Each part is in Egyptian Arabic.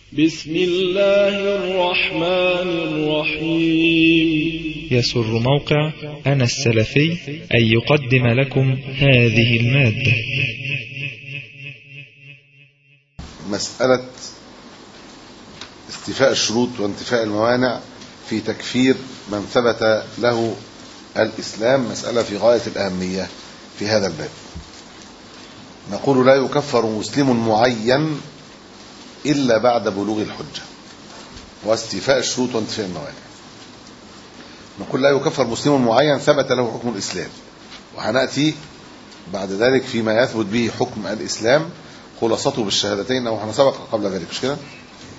بسم الله الرحمن الرحيم يسر موقع أنا السلفي أن يقدم لكم هذه المادة مسألة استيفاء الشروط وانتفاء الموانع في تكفير من ثبت له الإسلام مسألة في غاية الأهمية في هذا الباب نقول لا يكفر مسلم معين إلا بعد بلوغ الحجة واستيفاء الشروط وانتفاء الموانع نقول لا يكفر مسلم معين ثبت له حكم الإسلام وهنأتي بعد ذلك فيما يثبت به حكم الإسلام خلاصته بالشهادتين أو احنا سبق قبل ذلك مش كده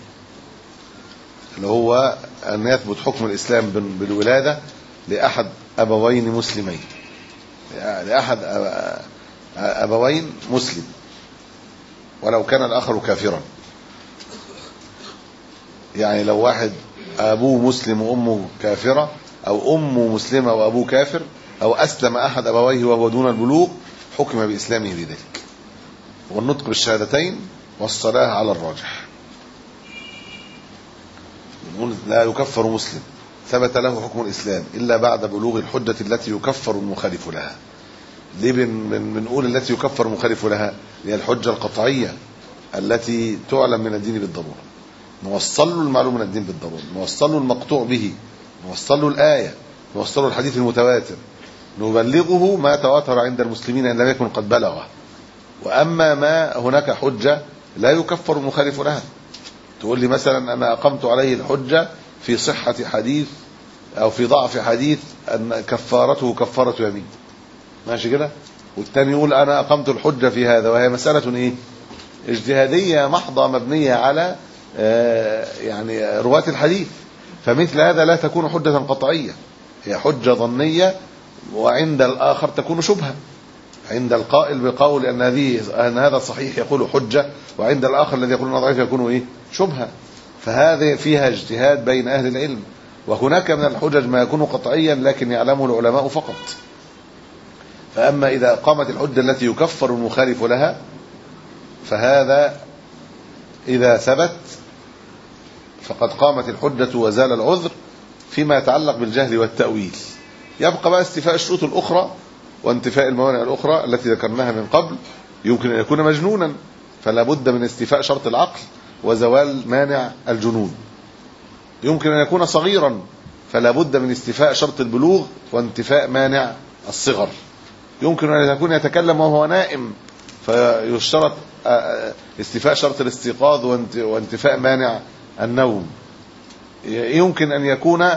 اللي هو أن يثبت حكم الإسلام بالولادة لأحد أبوين مسلمين لأحد أبوين مسلم ولو كان الآخر كافرا يعني لو واحد أبوه مسلم وأمه كافرة أو أمه مسلمة وأبوه كافر أو أسلم أحد أبويه وهو دون البلوغ حكم بإسلامه بذلك والنطق بالشهادتين والصلاة على الراجح نقول لا يكفر مسلم ثبت له حكم الإسلام إلا بعد بلوغ الحجة التي يكفر المخالف لها ليه بنقول التي يكفر المخالف لها هي الحجة القطعية التي تعلم من الدين بالضرورة نوصل له المعلوم من الدين بالضرورة نوصل له المقطوع به نوصل له الآية نوصل له الحديث المتواتر نبلغه ما تواتر عند المسلمين إن لم يكن قد بلغه وأما ما هناك حجة لا يكفر المخالف لها تقول لي مثلا أنا أقمت عليه الحجة في صحة حديث أو في ضعف حديث أن كفارته كفارة يمين ماشي كده والتاني يقول أنا أقمت الحجة في هذا وهي مسألة إيه اجتهادية محضة مبنية على يعني رواة الحديث فمثل هذا لا تكون حجة قطعية هي حجة ظنية وعند الآخر تكون شبهة عند القائل بقول أن هذه أن هذا صحيح يقول حجة وعند الآخر الذي يقول أنه ضعيف يكون إيه شبهة فهذه فيها اجتهاد بين أهل العلم وهناك من الحجج ما يكون قطعيا لكن يعلمه العلماء فقط فأما إذا قامت الحجة التي يكفر المخالف لها فهذا إذا ثبت فقد قامت الحجة وزال العذر فيما يتعلق بالجهل والتأويل يبقى بقى استيفاء الشروط الأخرى وانتفاء الموانع الأخرى التي ذكرناها من قبل يمكن أن يكون مجنونا فلا بد من استيفاء شرط العقل وزوال مانع الجنون يمكن أن يكون صغيرا فلا بد من استيفاء شرط البلوغ وانتفاء مانع الصغر يمكن أن يكون يتكلم وهو نائم فيشترط استيفاء شرط الاستيقاظ وانتفاء مانع النوم يمكن أن يكون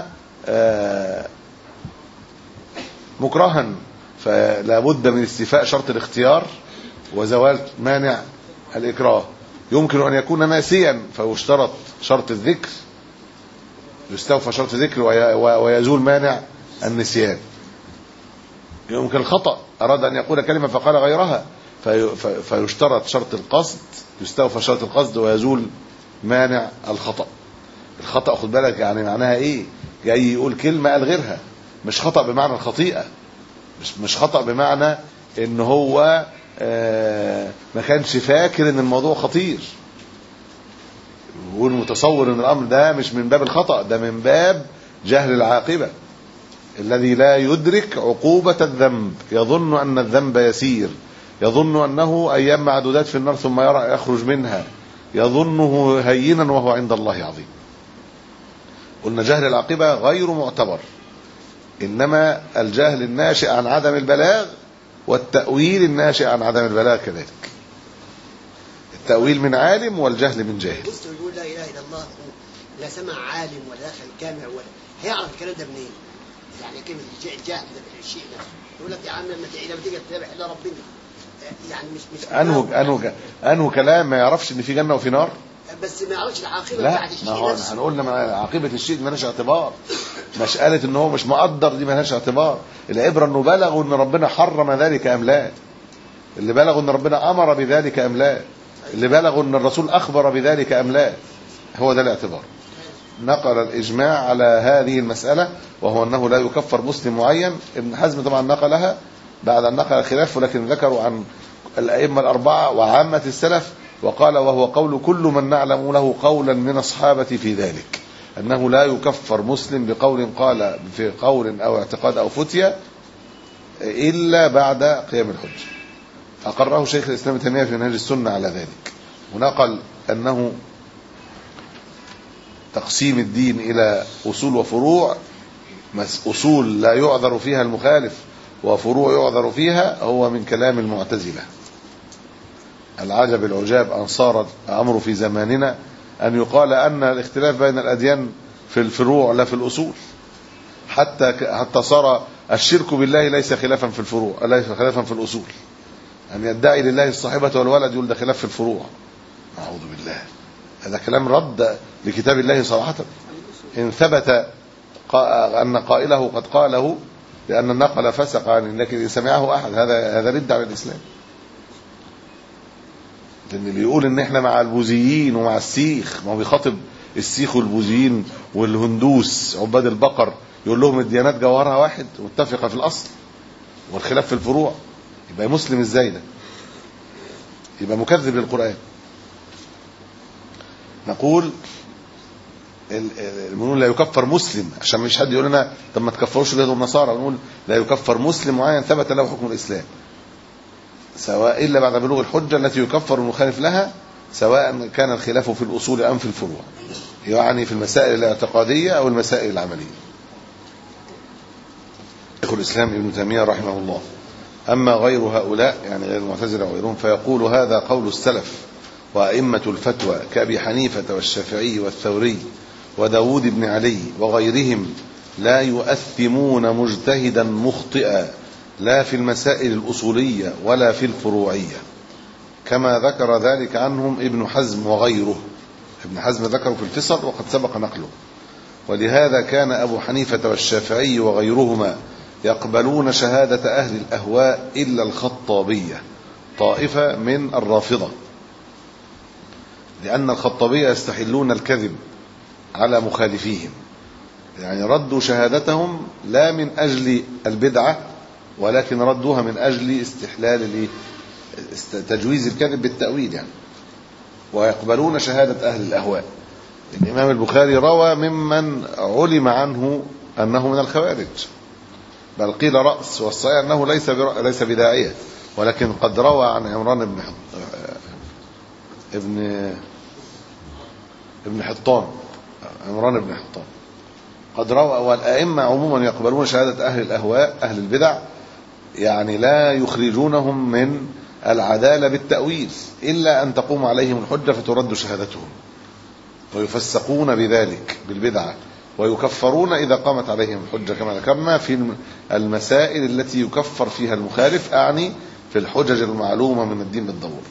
مكرها فلا بد من استيفاء شرط الاختيار وزوال مانع الإكراه يمكن أن يكون ناسيا فيشترط شرط الذكر يستوفى شرط الذكر ويزول مانع النسيان يمكن الخطأ أراد أن يقول كلمة فقال غيرها في فيشترط شرط القصد يستوفى شرط القصد ويزول مانع الخطأ الخطأ خد بالك يعني معناها ايه جاي يقول كلمة قال غيرها مش خطأ بمعنى الخطيئة مش مش خطأ بمعنى ان هو آه ما كانش فاكر ان الموضوع خطير يقول متصور ان الامر ده مش من باب الخطأ ده من باب جهل العاقبة الذي لا يدرك عقوبة الذنب يظن ان الذنب يسير يظن أنه أيام معدودات في النار ثم يرى يخرج منها يظنه هينا وهو عند الله عظيم قلنا جهل العاقبة غير معتبر إنما الجهل الناشئ عن عدم البلاغ والتأويل الناشئ عن عدم البلاغ كذلك التأويل من عالم والجهل من جاهل المسلم يقول لا إله إلا الله لا سمع عالم ولا دخل جامع ولا هيعرف الكلام ده منين؟ يعني كلمة الجهل ده الشيء ده يقول لك يا عم لما لما تيجي تتابع إلا ربنا يعني مش مش انه انه انه كلام ما يعرفش ان في جنه وفي نار بس ما يعرفش العاقبه لا بتاعت ما هو الشيء نفسه هنقول لما عاقبه الشيء دي مالهاش اعتبار مساله ان هو مش مقدر دي مالهاش اعتبار العبره انه بلغوا ان ربنا حرم ذلك ام لا اللي بلغوا ان ربنا امر بذلك ام لا اللي بلغوا ان الرسول اخبر بذلك ام لا هو ده الاعتبار نقل الاجماع على هذه المساله وهو انه لا يكفر مسلم معين ابن حزم طبعا نقلها بعد ان نقل الخلاف ولكن ذكروا عن الائمه الاربعه وعامه السلف وقال وهو قول كل من نعلم له قولا من الصحابة في ذلك أنه لا يكفر مسلم بقول قال في قول أو اعتقاد أو فتية إلا بعد قيام الحجة أقره شيخ الإسلام ابن تيمية في منهج السنة على ذلك ونقل أنه تقسيم الدين إلى أصول وفروع مس- أصول لا يعذر فيها المخالف وفروع يعذر فيها هو من كلام المعتزلة العجب العجاب أن صار الأمر في زماننا أن يقال أن الاختلاف بين الأديان في الفروع لا في الأصول حتى حتى صار الشرك بالله ليس خلافا في الفروع ليس خلافا في الأصول أن يدعي لله الصاحبة والولد يقول ده خلاف في الفروع أعوذ بالله هذا كلام رد لكتاب الله صراحة إن ثبت قا- أن قائله قد قاله لأن النقل فسق عن لكن إن سمعه أحد هذا هذا رد على الإسلام لأن اللي يقول إن إحنا مع البوذيين ومع السيخ ما هو بيخاطب السيخ والبوذيين والهندوس عباد البقر يقول لهم الديانات جوهرها واحد متفقة في الأصل والخلاف في الفروع يبقى مسلم إزاي ده يبقى مكذب للقرآن نقول ال- ال- بنقول لا يكفر مسلم عشان مش حد يقول لنا طب ما تكفروش اليهود والنصارى نقول لا يكفر مسلم معين ثبت له حكم الاسلام سواء الا بعد بلوغ الحجه التي يكفر المخالف لها سواء كان الخلاف في الاصول ام في الفروع يعني في المسائل الاعتقاديه او المسائل العمليه شيخ الاسلام ابن تيميه رحمه الله اما غير هؤلاء يعني غير المعتزله وغيرهم فيقول هذا قول السلف وأئمة الفتوى كأبي حنيفة والشافعي والثوري وداود بن علي وغيرهم لا يؤثمون مجتهدا مخطئا لا في المسائل الأصولية ولا في الفروعية كما ذكر ذلك عنهم ابن حزم وغيره ابن حزم ذكره في الفصل وقد سبق نقله ولهذا كان أبو حنيفة والشافعي وغيرهما يقبلون شهادة أهل الأهواء إلا الخطابية طائفة من الرافضة لأن الخطابية يستحلون الكذب على مخالفيهم يعني ردوا شهادتهم لا من أجل البدعة ولكن ردوها من أجل استحلال الإيه؟ است- تجويز الكذب بالتأويل يعني ويقبلون شهادة أهل الأهواء الإمام البخاري روى ممن علم عنه أنه من الخوارج بل قيل رأس والصحيح أنه ليس برا- ليس بداعية ولكن قد روى عن عمران بن حط- ابن ابن حطان عمران بن حطان قد روى والأئمة عموما يقبلون شهادة أهل الأهواء أهل البدع يعني لا يخرجونهم من العدالة بالتأويل إلا أن تقوم عليهم الحجة فترد شهادتهم ويفسقون بذلك بالبدعة ويكفرون إذا قامت عليهم الحجة كما ذكرنا في المسائل التي يكفر فيها المخالف أعني في الحجج المعلومة من الدين بالضرورة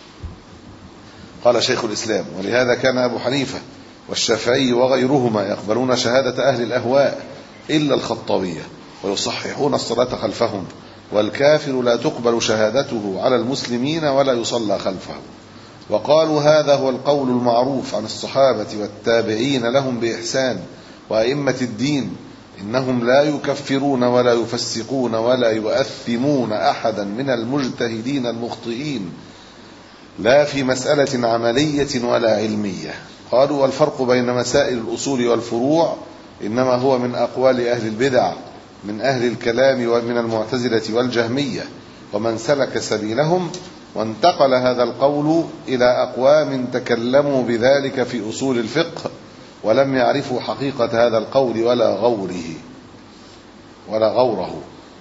قال شيخ الإسلام ولهذا كان أبو حنيفة والشافعي وغيرهما يقبلون شهادة أهل الأهواء إلا الخطابية ويصححون الصلاة خلفهم والكافر لا تقبل شهادته على المسلمين ولا يصلى خلفه وقالوا هذا هو القول المعروف عن الصحابة والتابعين لهم بإحسان وأئمة الدين إنهم لا يكفرون ولا يفسقون ولا يؤثمون أحدا من المجتهدين المخطئين لا في مسألة عملية ولا علمية قالوا والفرق بين مسائل الأصول والفروع إنما هو من أقوال أهل البدع من أهل الكلام ومن المعتزلة والجهمية ومن سلك سبيلهم وانتقل هذا القول إلى أقوام تكلموا بذلك في أصول الفقه ولم يعرفوا حقيقة هذا القول ولا غوره ولا غوره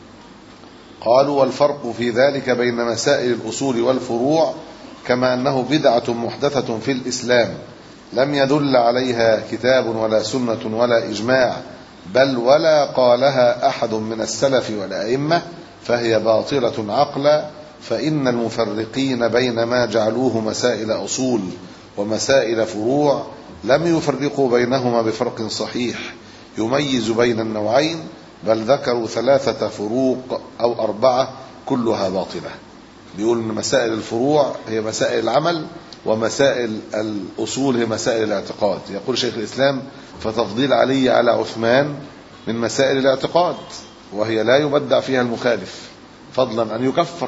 قالوا والفرق في ذلك بين مسائل الأصول والفروع كما أنه بدعة محدثة في الإسلام لم يدل عليها كتاب ولا سنة ولا إجماع بل ولا قالها أحد من السلف والأئمة فهي باطلة عقلا فإن المفرقين بين ما جعلوه مسائل أصول ومسائل فروع لم يفرقوا بينهما بفرق صحيح يميز بين النوعين بل ذكروا ثلاثة فروق أو أربعة كلها باطلة بيقول ان مسائل الفروع هي مسائل العمل ومسائل الاصول هي مسائل الاعتقاد يقول شيخ الاسلام فتفضيل علي على عثمان من مسائل الاعتقاد وهي لا يبدع فيها المخالف فضلا ان يكفر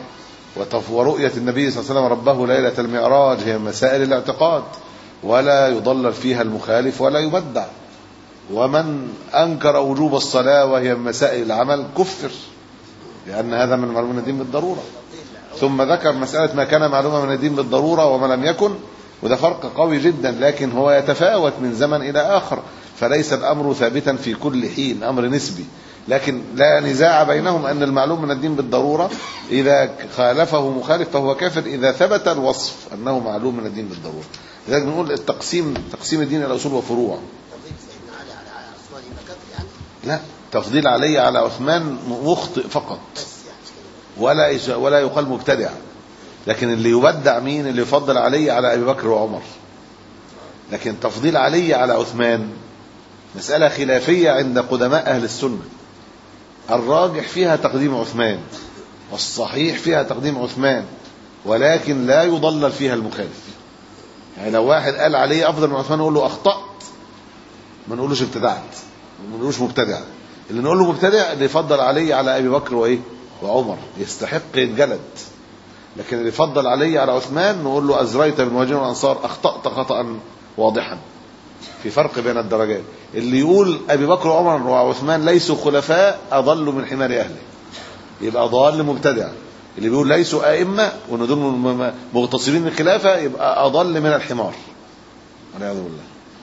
وتف- ورؤية النبي صلى الله عليه وسلم ربه ليلة المعراج هي مسائل الاعتقاد ولا يضلل فيها المخالف ولا يبدع ومن أنكر وجوب الصلاة وهي من مسائل العمل كفر لأن هذا من معلوم الدين بالضرورة ثم ذكر مسألة ما كان معلومة من الدين بالضرورة وما لم يكن وده فرق قوي جدا لكن هو يتفاوت من زمن إلى آخر فليس الأمر ثابتا في كل حين أمر نسبي لكن لا نزاع بينهم أن المعلوم من الدين بالضرورة إذا خالفه مخالف فهو كافر إذا ثبت الوصف أنه معلوم من الدين بالضرورة لذلك بنقول التقسيم تقسيم الدين إلى أصول وفروع تفضيل سيدنا علي على على عثمان يبقى كفر يعني لا تفضيل علي على عثمان مخطئ فقط بس يعني مش كده. ولا يش- ولا يقال مبتدع لكن اللي يبدع مين اللي يفضل علي على ابي بكر وعمر لكن تفضيل علي على عثمان مسألة خلافية عند قدماء أهل السنة الراجح فيها تقديم عثمان والصحيح فيها تقديم عثمان ولكن لا يضلل فيها المخالف يعني لو واحد قال علي أفضل من عثمان نقول له أخطأت ما نقولوش ابتدعت ما نقولوش مبتدع اللي نقول له مبتدع اللي يفضل علي على أبي بكر وإيه وعمر يستحق يتجلد لكن اللي يفضل علي على عثمان نقول له أزريت بالمهاجرين والأنصار أخطأت خطأ واضحا في فرق بين الدرجات اللي يقول أبي بكر وعمر وعثمان ليسوا خلفاء أضل من حمار أهله يبقى ضال مبتدع اللي بيقول ليسوا أئمة وإن دول م- م- مغتصبين الخلافة يبقى أضل من الحمار والعياذ بالله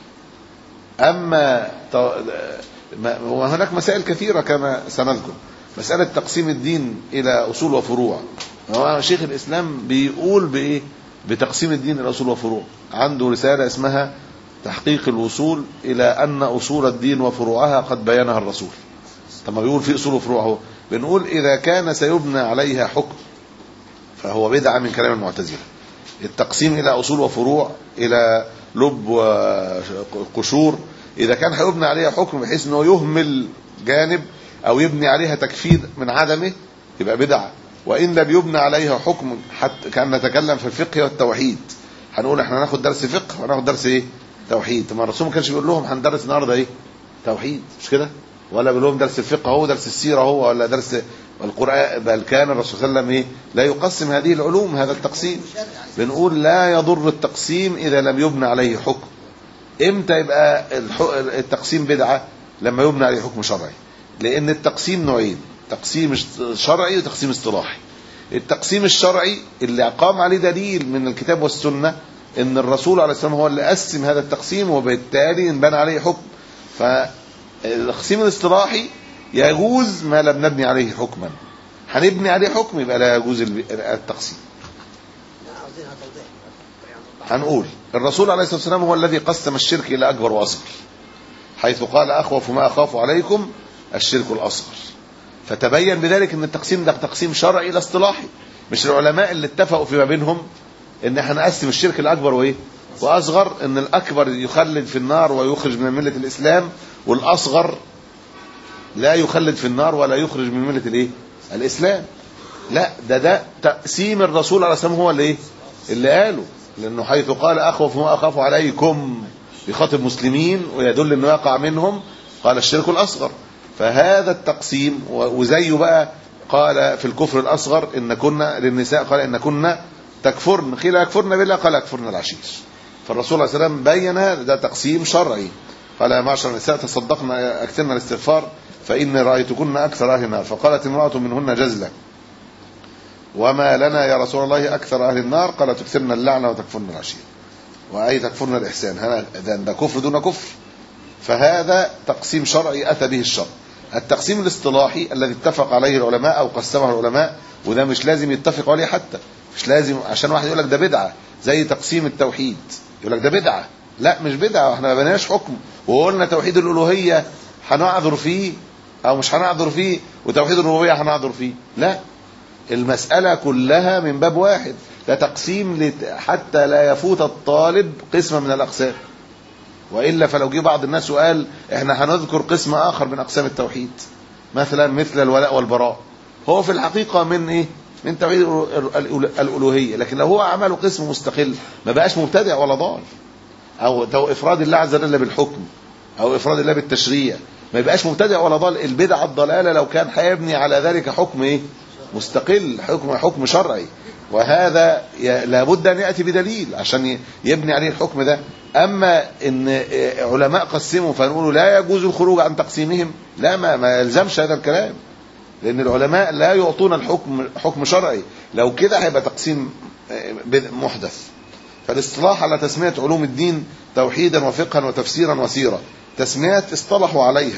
أما ت- ما- وهناك مسائل كثيرة كما سنذكر مسألة تقسيم الدين إلى أصول وفروع هو شيخ الإسلام بيقول بإيه بتقسيم الدين إلى أصول وفروع عنده رسالة اسمها تحقيق الوصول إلى أن أصول الدين وفروعها قد بينها الرسول طب ما بيقول في أصول وفروع اهو بنقول إذا كان سيبنى عليها حكم فهو بدعة من كلام المعتزلة التقسيم إلى أصول وفروع إلى لب وقشور إذا كان هيبنى عليها حكم بحيث أنه يهمل جانب أو يبني عليها تكفير من عدمه يبقى بدعة وإن لم يبنى عليها حكم حتى كان نتكلم في الفقه والتوحيد هنقول احنا هناخد درس فقه وهناخد درس ايه توحيد طب ما الرسول ما كانش بيقول لهم هندرس النهارده ايه توحيد مش كده ولا بيقول لهم درس الفقه هو درس السيره هو ولا درس القران بل كان الرسول صلى الله عليه وسلم ايه لا يقسم هذه العلوم هذا التقسيم بنقول لا يضر التقسيم اذا لم يبنى عليه حكم امتى يبقى الح- التقسيم بدعه لما يبنى عليه حكم شرعي لان التقسيم نوعين تقسيم شرعي وتقسيم اصطلاحي التقسيم الشرعي اللي قام عليه دليل من الكتاب والسنه ان الرسول عليه السلام هو اللي قسم هذا التقسيم وبالتالي انبنى عليه حكم فالتقسيم الاصطلاحي يجوز ما لم نبني عليه حكما هنبني عليه حكم يبقى لا يجوز الب- التقسيم لا، عاوزينها توضيح هنقول الرسول عليه الصلاه والسلام هو الذي قسم الشرك الى اكبر واصغر حيث قال اخوف ما اخاف عليكم الشرك الاصغر فتبين بذلك ان التقسيم ده تقسيم شرعي لا اصطلاحي مش العلماء اللي اتفقوا فيما بينهم ان احنا نقسم الشرك الاكبر وايه واصغر ان الاكبر يخلد في النار ويخرج من مله الاسلام والاصغر لا يخلد في النار ولا يخرج من مله الايه الاسلام لا ده ده تقسيم الرسول عليه الصلاه والسلام هو اللي ايه اللي قاله لانه حيث قال اخوف ما اخاف عليكم يخاطب مسلمين ويدل انه يقع منهم قال الشرك الاصغر فهذا التقسيم و- وزيه بقى قال في الكفر الاصغر ان كنا للنساء قال ان كنا تكفرن قيل يكفرن بالله قال يكفرن العشير فالرسول عليه السلام بين ده تقسيم شرعي قال يا معشر النساء تصدقن اكثرن الاستغفار فاني رايتكن اكثر اهل النار فقالت امراه منهن جزله وما لنا يا رسول الله اكثر اهل النار قال تكثرن اللعنه وتكفرن العشير واي تكفرن الاحسان هذا ده, ده كفر دون كفر فهذا تقسيم شرعي اتى به الشرع التقسيم الاصطلاحي الذي اتفق عليه العلماء او قسمه العلماء وده مش لازم يتفق عليه حتى مش لازم عشان واحد يقول لك ده بدعه زي تقسيم التوحيد يقول لك ده بدعه لا مش بدعه احنا ما بناش حكم وقلنا توحيد الالوهيه هنعذر فيه او مش هنعذر فيه وتوحيد الربوبيه هنعذر فيه لا المسألة كلها من باب واحد ده تقسيم لت... حتى لا يفوت الطالب قسمة من الأقسام وإلا فلو جه بعض الناس وقال احنا هنذكر قسم آخر من أقسام التوحيد مثلا مثل الولاء والبراء هو في الحقيقة من إيه من توحيد الألو- الألو- الألوهية لكن لو هو عمله قسم مستقل ما بقاش مبتدع ولا ضال أو تو إفراد الله عز وجل بالحكم أو إفراد الله بالتشريع ما يبقاش مبتدع ولا ضال البدعة الضلالة لو كان هيبني على ذلك حكم إيه مستقل حكم حكم شرعي وهذا ي- لابد ان ياتي بدليل عشان ي- يبني عليه الحكم ده اما ان آه، علماء قسموا فنقول لا يجوز الخروج عن تقسيمهم لا ما, ما يلزمش هذا الكلام لان العلماء لا يعطون الحكم حكم شرعي لو كده هيبقى تقسيم آه، بد- محدث فالاصطلاح على تسمية علوم الدين توحيدا وفقها وتفسيرا وسيرة تسميات اصطلحوا عليها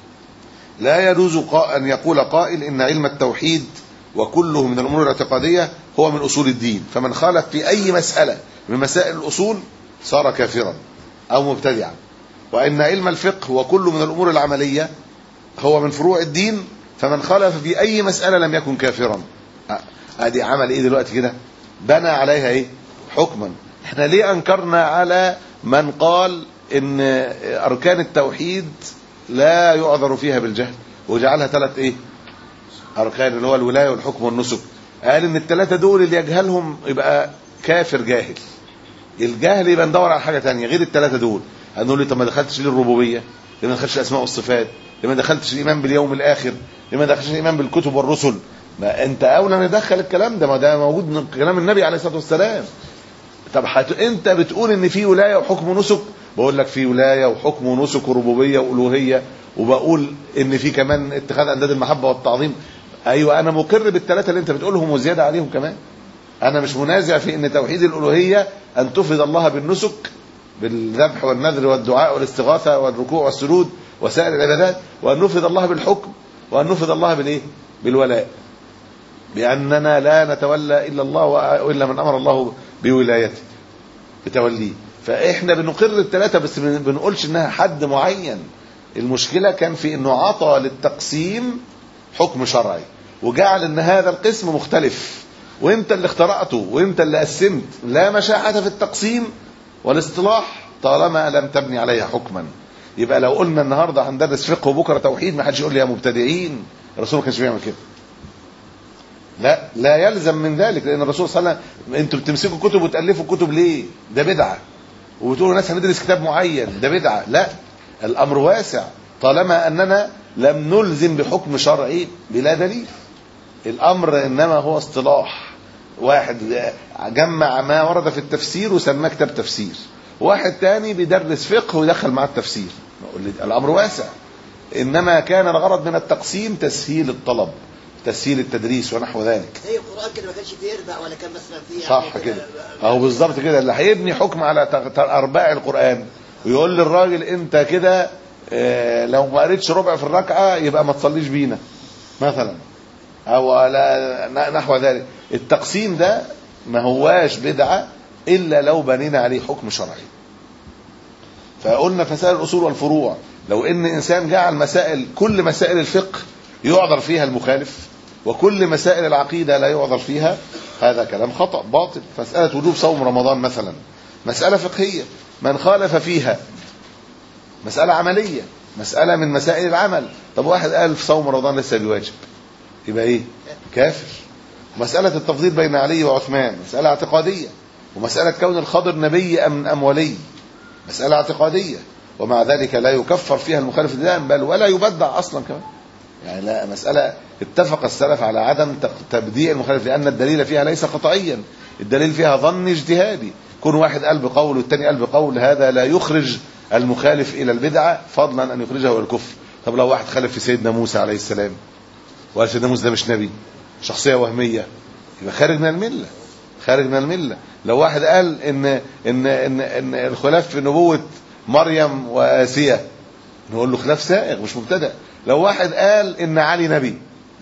لا يجوز قا- أن يقول قائل إن علم التوحيد وكله من الأمور الاعتقادية هو من أصول الدين فمن خالف في أي مسألة من مسائل الأصول صار كافرا أو مبتدعا وإن علم الفقه وكله من الأمور العملية هو من فروع الدين فمن خالف في أي مسألة لم يكن كافرا أ- ادي عمل ايه دلوقتي كده بنى عليها ايه حكما احنا ليه انكرنا على من قال ان اركان التوحيد لا يعذر فيها بالجهل وجعلها ثلاث ايه اركان اللي هو الولايه والحكم والنسك قال ان الثلاثه دول اللي يجهلهم يبقى كافر جاهل الجهل يبقى ندور على حاجه تانية غير الثلاثه دول هنقول لي طب ما دخلتش ليه الربوبيه ليه ما دخلتش الاسماء والصفات ليه ما دخلتش الايمان باليوم الاخر ليه ما دخلتش الايمان بالكتب والرسل ما انت اولى ندخل الكلام ده ما ده موجود من كلام النبي عليه الصلاه والسلام طب حت... انت بتقول ان في ولايه وحكم ونسك بقول لك في ولايه وحكم ونسك وربوبيه والوهيه وبقول ان في كمان اتخاذ انداد المحبه والتعظيم ايوه انا مقر بالثلاثه اللي انت بتقولهم وزياده عليهم كمان انا مش منازع في ان توحيد الالوهيه ان تفرد الله بالنسك بالذبح والنذر والدعاء والاستغاثه والركوع والسجود وسائر العبادات وان نفرد الله بالحكم وان نفرد الله بالايه بالولاء باننا لا نتولى الا الله والا من امر الله بولايته بتوليه فاحنا بنقر الثلاثه بس ما بنقولش انها حد معين المشكله كان في انه عطى للتقسيم حكم شرعي وجعل ان هذا القسم مختلف وانت اللي اخترعته وانت اللي قسمت لا مشاحه في التقسيم والاصطلاح طالما لم تبني عليها حكما يبقى لو قلنا النهارده هندرس فقه وبكره توحيد ما حدش يقول لي يا مبتدئين الرسول ما كانش بيعمل كده لا لا يلزم من ذلك لان الرسول صلى الله عليه وسلم انتوا بتمسكوا كتب وتالفوا كتب ليه؟ ده بدعه وبتقولوا ناس هندرس كتاب معين ده بدعه لا الامر واسع طالما اننا لم نلزم بحكم شرعي بلا دليل الامر انما هو اصطلاح واحد جمع ما ورد في التفسير وسماه كتاب تفسير واحد تاني بيدرس فقه ويدخل معاه التفسير نقول لي الامر واسع انما كان الغرض من التقسيم تسهيل الطلب تسهيل التدريس ونحو ذلك زي القران كده ما كانش فيه اربع ولا كان مثلا فيه صح يعني كده اهو بالظبط كده اللي هيبني حكم على تغ- تغ- ارباع القران ويقول للراجل انت كده آه، لو ما قريتش ربع في الركعه يبقى ما تصليش بينا مثلا او لا ن- نحو ذلك التقسيم ده ما هواش بدعه الا لو بنينا عليه حكم شرعي فقلنا في مسائل الاصول والفروع لو ان انسان جعل مسائل كل مسائل الفقه يعذر فيها المخالف وكل مسائل العقيده لا يعذر فيها هذا كلام خطا باطل مساله وجوب صوم رمضان مثلا مساله فقهيه من خالف فيها مساله عمليه مساله من مسائل العمل طب واحد قال في صوم رمضان لسه بواجب يبقى ايه كافر مساله التفضيل بين علي وعثمان مساله اعتقاديه ومساله كون الخضر نبي ام ام ولي مسألة اعتقادية ومع ذلك لا يكفر فيها المخالف للدين بل ولا يبدع أصلا كمان يعني لا مسألة اتفق السلف على عدم تق- تبديع المخالف لأن الدليل فيها ليس قطعيا الدليل فيها ظن اجتهادي كون واحد قال بقول والتاني قال بقول هذا لا يخرج المخالف إلى البدعة فضلا أن يخرجه إلى الكفر طب لو واحد خالف في سيدنا موسى عليه السلام وقال سيدنا موسى ده مش نبي شخصية وهمية يبقى خارج من الملة خارج من المله لو واحد قال ان ان ان, إن الخلاف في نبوه مريم واسيه نقول له خلاف سائغ مش مبتدا لو واحد قال ان علي نبي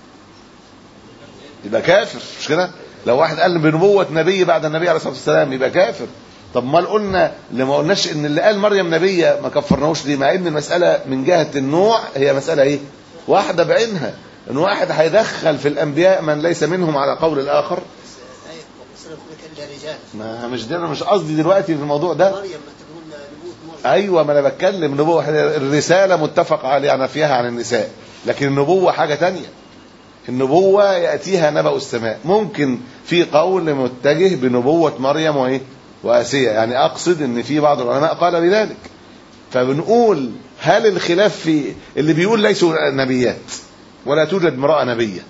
يبقى كافر مش كده لو واحد قال بنبوه نبي بعد النبي عليه الصلاه والسلام يبقى كافر طب ما قلنا لما قلناش ان اللي قال مريم نبيه ما كفرناهوش ليه مع ان المساله من جهه النوع هي مساله ايه واحده بعينها ان واحد هيدخل في الانبياء من ليس منهم على قول الاخر ايوه وصل كان ده رجال ما مش ده انا مش قصدي دلوقتي في الموضوع ده مريم ما تقول نبوه مريم ايوه ما انا بتكلم نبوه الرساله متفق عليها فيها عن النساء لكن النبوه حاجه تانية النبوه ياتيها نبأ السماء ممكن في قول متجه بنبوه مريم وايه واسيه يعني اقصد ان في بعض العلماء قال بذلك فبنقول هل الخلاف في اللي بيقول ليسوا نبيات ولا توجد امراه نبيه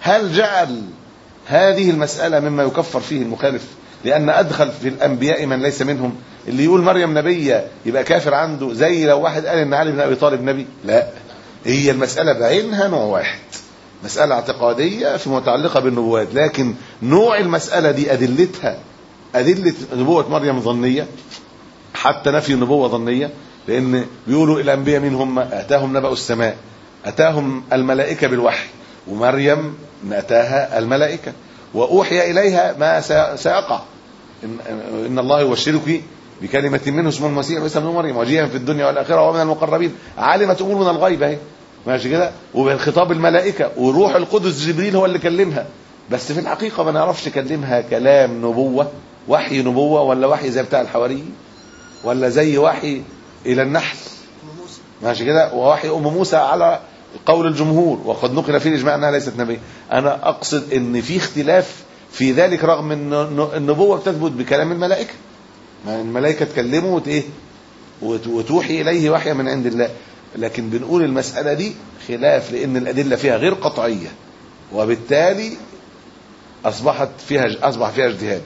هل جعل هذه المسألة مما يكفر فيه المخالف لأن أدخل في الأنبياء من ليس منهم اللي يقول مريم نبية يبقى كافر عنده زي لو واحد قال إن علي بن أبي طالب نبي لا هي المسألة بعينها نوع واحد مسألة اعتقادية في متعلقة بالنبوات لكن نوع المسألة دي أدلتها أدلة نبوة مريم ظنية حتى نفي النبوة ظنية لأن بيقولوا الأنبياء مين هم أتاهم نبأ السماء أتاهم الملائكة بالوحي ومريم أتاها الملائكة وأوحي إليها ما سي- سيقع إن, إن الله يبشرك بكلمة منه اسمه المسيح عيسى بن مريم وجيها في الدنيا والآخرة ومن المقربين علمت أمور من الغيب أهي ماشي كده وبالخطاب الملائكة وروح القدس جبريل هو اللي كلمها بس في الحقيقة ما نعرفش كلمها كلام نبوة وحي نبوة ولا وحي زي بتاع الحواريين ولا زي وحي إلى النحل أم موسى ماشي كده ووحي ام موسى على قول الجمهور وقد نقل فيه الاجماع انها ليست نبي انا اقصد ان في اختلاف في ذلك رغم ان النبوه بتثبت بكلام الملائكه ما الملائكه تكلمه وت ايه وت- وتوحي اليه وحيا من عند الله لكن بنقول المساله دي خلاف لان الادله فيها غير قطعيه وبالتالي اصبحت فيها اصبح فيها اجتهاد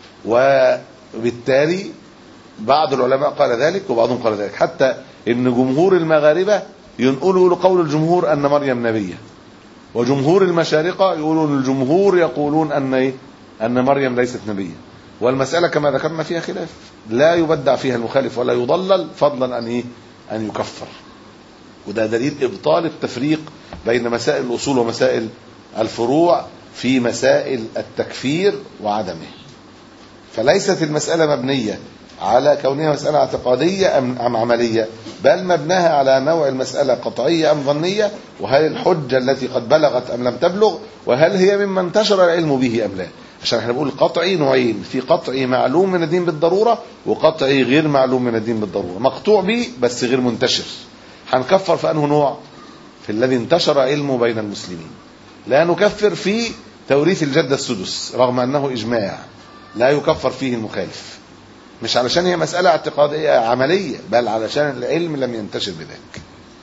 وبالتالي بعض العلماء قال ذلك وبعضهم قال ذلك حتى ان جمهور المغاربه ينقلوا قول الجمهور ان مريم نبيه وجمهور المشارقه يقولون الجمهور يقولون ان ايه ان مريم ليست نبيه والمساله كما ذكرنا فيها خلاف لا يبدع فيها المخالف ولا يضلل فضلا ان ايه ان يكفر وده دليل ابطال التفريق بين مسائل الاصول ومسائل الفروع في مسائل التكفير وعدمه فليست المسألة مبنية على كونها مسألة اعتقادية أم, أم عملية بل مبناها على نوع المسألة قطعية أم ظنية وهل الحجة التي قد بلغت أم لم تبلغ وهل هي مما انتشر العلم به أم لا عشان احنا بنقول قطعي نوعين في قطعي معلوم من الدين بالضرورة وقطعي غير معلوم من الدين بالضرورة مقطوع به بس غير منتشر هنكفر في أنه نوع في الذي انتشر علمه بين المسلمين لا نكفر في توريث الجدة السدس رغم أنه إجماع لا يكفر فيه المخالف مش علشان هي مسألة اعتقادية عملية بل علشان العلم لم ينتشر بذلك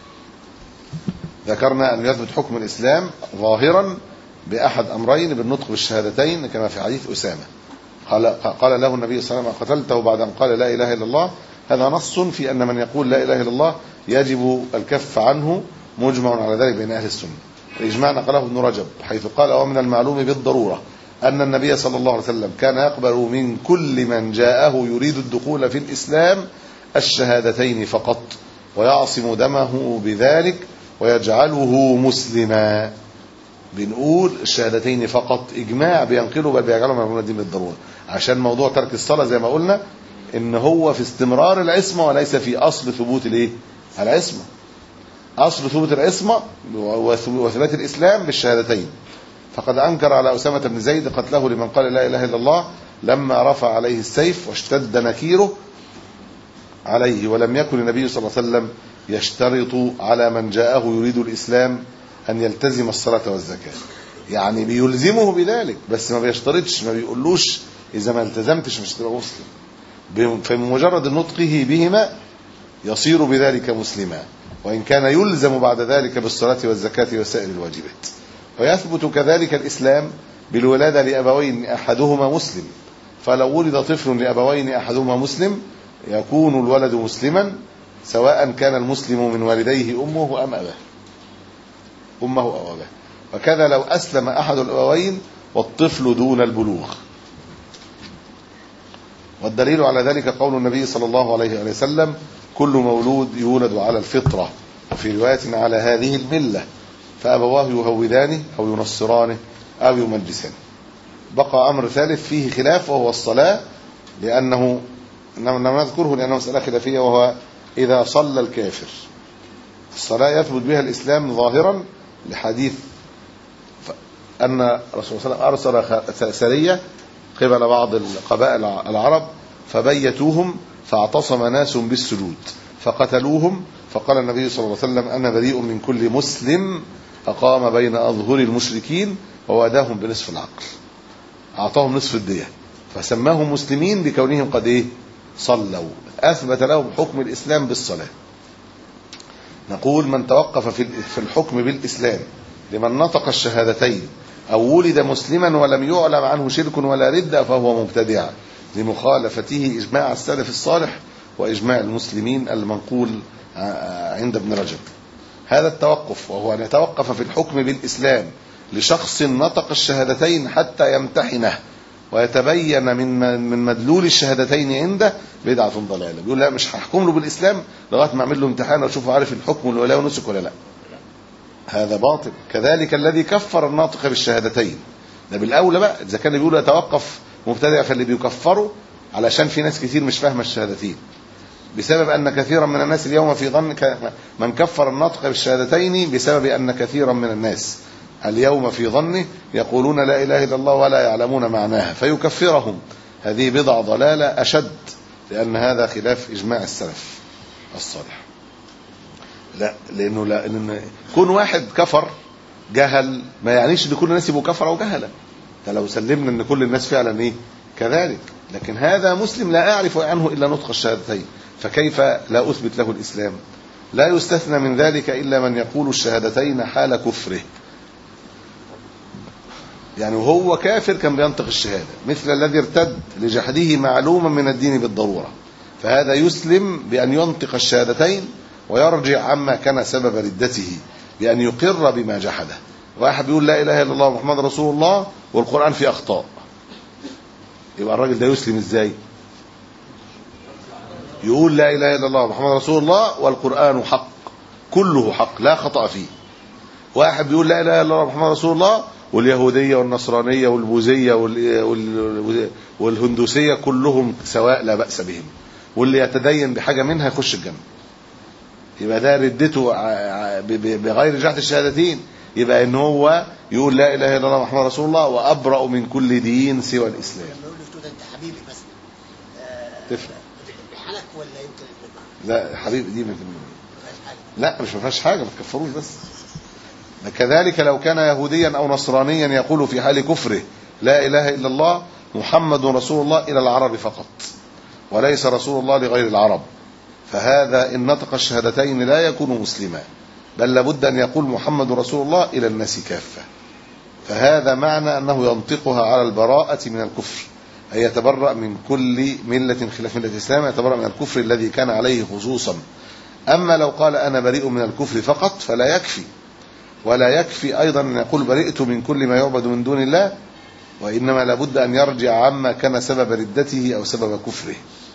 ذكرنا أن يثبت حكم الإسلام ظاهرا بأحد أمرين بالنطق بالشهادتين كما في حديث أسامة قال, قال له النبي صلى الله عليه وسلم قتلته بعد أن قال لا إله إلا الله هذا نص في أن من يقول لا إله إلا الله يجب الكف عنه مجمع على ذلك بين أهل السنة الإجماع نقله ابن رجب حيث قال ومن المعلوم بالضرورة أن النبي صلى الله عليه وسلم كان يقبل من كل من جاءه يريد الدخول في الإسلام الشهادتين فقط ويعصم دمه بذلك ويجعله مسلما بنقول الشهادتين فقط إجماع بينقله بل بيجعله من الدين بالضرورة عشان موضوع ترك الصلاة زي ما قلنا إن هو في استمرار العصمة وليس في أصل ثبوت الإيه؟ العصمة أصل ثبوت العصمة وثبات الإسلام بالشهادتين فقد أنكر على أسامة بن زيد قتله لمن قال لا إله إلا الله لما رفع عليه السيف واشتد نكيره عليه ولم يكن النبي صلى الله عليه وسلم يشترط على من جاءه يريد الإسلام أن يلتزم الصلاة والزكاة يعني بيلزمه بذلك بس ما بيشترطش ما بيقولوش إذا ما التزمتش مش تبقى مسلم فمجرد نطقه بهما يصير بذلك مسلما وإن كان يلزم بعد ذلك بالصلاة والزكاة وسائر الواجبات ويثبت كذلك الإسلام بالولادة لأبوين أحدهما مسلم فلو ولد طفل لأبوين أحدهما مسلم يكون الولد مسلما سواء كان المسلم من والديه أمه أم أباه أمه أو أباه وكذا لو أسلم أحد الأبوين والطفل دون البلوغ والدليل على ذلك قول النبي صلى الله عليه وسلم كل مولود يولد على الفطرة وفي رواية على هذه الملة فأبواه يهودانه أو ينصرانه أو يمجسانه بقى أمر ثالث فيه خلاف وهو الصلاة لأنه لم نذكره لأنه مسألة خلافية وهو إذا صلى الكافر الصلاة يثبت بها الإسلام ظاهرا لحديث أن رسول الله صلى الله عليه وسلم أرسل سرية قبل بعض القبائل العرب فبيتوهم فاعتصم ناس بالسجود فقتلوهم فقال النبي صلى الله عليه وسلم أنا بريء من كل مسلم أقام بين أظهر المشركين وواداهم بنصف العقل أعطاهم نصف الدية فسماهم مسلمين بكونهم قد إيه صلوا أثبت لهم حكم الإسلام بالصلاة نقول من توقف في الحكم بالإسلام لمن نطق الشهادتين أو ولد مسلما ولم يعلم عنه شرك ولا ردة فهو مبتدع لمخالفته إجماع السلف الصالح وإجماع المسلمين المنقول ع- عند ابن رجب هذا التوقف وهو أن يتوقف في الحكم بالإسلام لشخص نطق الشهادتين حتى يمتحنه ويتبين من من مدلول الشهادتين عنده بدعة ضلالة بيقول لا مش هحكم له بالإسلام لغاية ما أعمل له امتحان وأشوفه عارف الحكم والولاية والنسك ولا لا هذا باطل كذلك الذي كفر الناطق بالشهادتين ده بالأولى بقى إذا كان بيقول يتوقف مبتدع فاللي بيكفره علشان في ناس كتير مش فاهمة الشهادتين بسبب أن كثيرا من الناس اليوم في ظن ك- من كفر الناطق بالشهادتين بسبب أن كثيرا من الناس اليوم في ظنه يقولون لا إله إلا الله ولا يعلمون معناها فيكفرهم هذه بضع ضلالة أشد لأن هذا خلاف إجماع السلف الصالح لا لأنه لا لأن كون واحد كفر جهل ما يعنيش ان كل الناس يبقوا كفر او جهله ده لو سلمنا ان كل الناس فعلا ايه كذلك لكن هذا مسلم لا اعرف عنه الا نطق الشهادتين فكيف لا اثبت له الاسلام لا يستثنى من ذلك الا من يقول الشهادتين حال كفره يعني وهو كافر كان بينطق الشهاده مثل الذي ارتد لجحده معلوما من الدين بالضروره فهذا يسلم بان ينطق الشهادتين ويرجع عما كان سبب ردته بأن يقر بما جحده واحد بيقول لا إله إلا الله محمد رسول الله والقرآن فيه أخطاء يبقى الراجل ده يسلم إزاي يقول لا إله إلا الله محمد رسول الله والقرآن حق كله حق لا خطأ فيه واحد بيقول لا إله إلا الله محمد رسول الله واليهودية والنصرانية والبوذية وال- وال- والهندوسية كلهم سواء لا بأس بهم واللي يتدين بحاجة منها يخش الجنة يبقى ده ردته ع- ع- ب- ب- بغير جحد الشهادتين يبقى ان هو يقول لا اله الا الله محمد رسول الله وابرأ من كل دين سوى الاسلام لما يقول له انت حبيبي بس آه، تفرق بحنك ولا يمكن يطلع؟ لا حبيبي دي من ما فيهاش حاجه لا مش ما فيهاش حاجه ما تكفروش بس كذلك لو كان يهوديا او نصرانيا يقول في حال كفره لا اله الا الله محمد رسول الله الى العرب فقط وليس رسول الله لغير العرب فهذا ان نطق الشهادتين لا يكون مسلما بل لابد ان يقول محمد رسول الله الى الناس كافه فهذا معنى انه ينطقها على البراءه من الكفر أي يتبرأ من كل ملة خلاف ملة الإسلام يتبرأ من الكفر الذي كان عليه خصوصا أما لو قال أنا بريء من الكفر فقط فلا يكفي ولا يكفي أيضا أن يقول برئت من كل ما يعبد من دون الله وإنما لابد أن يرجع عما كان سبب ردته أو سبب كفره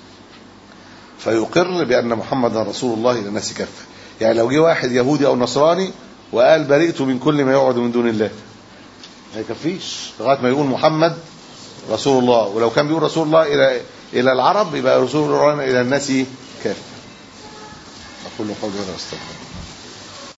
فيقر بأن محمدا رسول الله إلى الناس كافة يعني لو جه واحد يهودي أو نصراني وقال برئت من كل ما يعبد من دون الله ما يكفيش لغاية ما يقول محمد رسول الله ولو كان بيقول رسول الله إلى إلى العرب يبقى رسول الله إلى الناس كافة أقول قولي هذا واستغفر الله